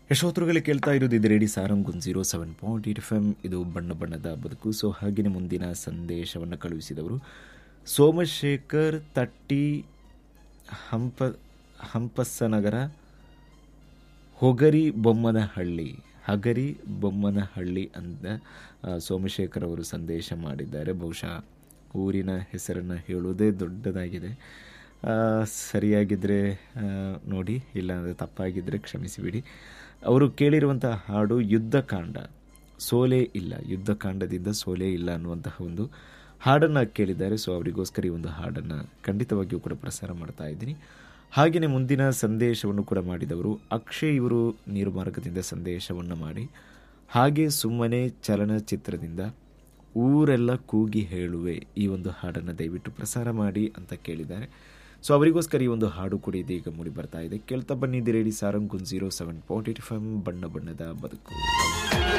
ಯಶೋತ್ರುಗಳು ಕೇಳ್ತಾ ಇರೋದು ಇದು radio Sarang one zero seven point eight F M ಇದು ಬಣ್ಣ ಬಣ್ಣದ ಬದುಕು ಸೊ ಹಾಗೆಯೇ ಮುಂದಿನ ಸಂದೇಶವನ್ನು ಕಳುಹಿಸಿದವರು ಸೋಮಶೇಖರ್ ತಟ್ಟಿ ಹಂಪ ಹಂಪಸ್ಸನಗರ ಹೊಗರಿ ಬೊಮ್ಮನಹಳ್ಳಿ ಹಗರಿ ಬೊಮ್ಮನಹಳ್ಳಿ ಅಂತ ಆ, ಸೋಮಶೇಖರ್ ಅವರು ಸಂದೇಶ ಮಾಡಿದ್ದಾರೆ ಬಹುಶಃ ಊರಿನ ಹೆಸರನ್ನು ಹೇಳುವುದೇ ದೊಡ್ಡದಾಗಿದೆ ಆ, ಸರಿಯಾಗಿದ್ದರೆ ಆ, ನೋಡಿ ಇಲ್ಲಾಂದರೆ ತಪ್ಪಾಗಿದ್ದರೆ ಕ್ಷಮಿಸಿಬಿಡಿ ಅವರು ಕೇಳಿರುವಂತಹ ಹಾಡು ಯುದ್ಧಕಾಂಡ ಸೋಲೆ ಇಲ್ಲ ಯುದ್ಧಕಾಂಡದಿಂದ ಸೋಲೆ ಇಲ್ಲ ಅನ್ನುವಂತಹ ಒಂದು ಹಾಡನ್ನು ಕೇಳಿದ್ದಾರೆ ಸೊ ಅವರಿಗೋಸ್ಕರ ಈ ಒಂದು ಹಾಡನ್ನು ಖಂಡಿತವಾಗಿಯೂ ಕೂಡ ಪ್ರಸಾರ ಮಾಡ್ತಾ ಇದ್ದೀನಿ ಹಾಗೆಯೇ ಮುಂದಿನ ಸಂದೇಶವನ್ನು ಕೂಡ ಮಾಡಿದವರು ಅಕ್ಷಯ್ ಇವರು ನೀರು ಮಾರ್ಗದಿಂದ ಸಂದೇಶವನ್ನು ಮಾಡಿ ಹಾಗೆ ಸುಮ್ಮನೆ ಚಲನಚಿತ್ರದಿಂದ ಊರೆಲ್ಲ ಕೂಗಿ ಹೇಳುವೆ ಈ ಒಂದು ಹಾಡನ್ನು ದಯವಿಟ್ಟು ಪ್ರಸಾರ ಮಾಡಿ ಅಂತ ಕೇಳಿದ್ದಾರೆ ಸೊ ಅವರಿಗೋಸ್ಕರ ಈ ಒಂದು ಹಾಡು ಕೂಡ ಇದೀಗ ಮೂಡಿ ಬರ್ತಾ ಇದೆ ಕೇಳ್ತಾ ಬನ್ನಿದ್ದೀರೇಡಿ Sarang one zero seven point eight five ಬಣ್ಣ ಬಣ್ಣದ ಬದುಕು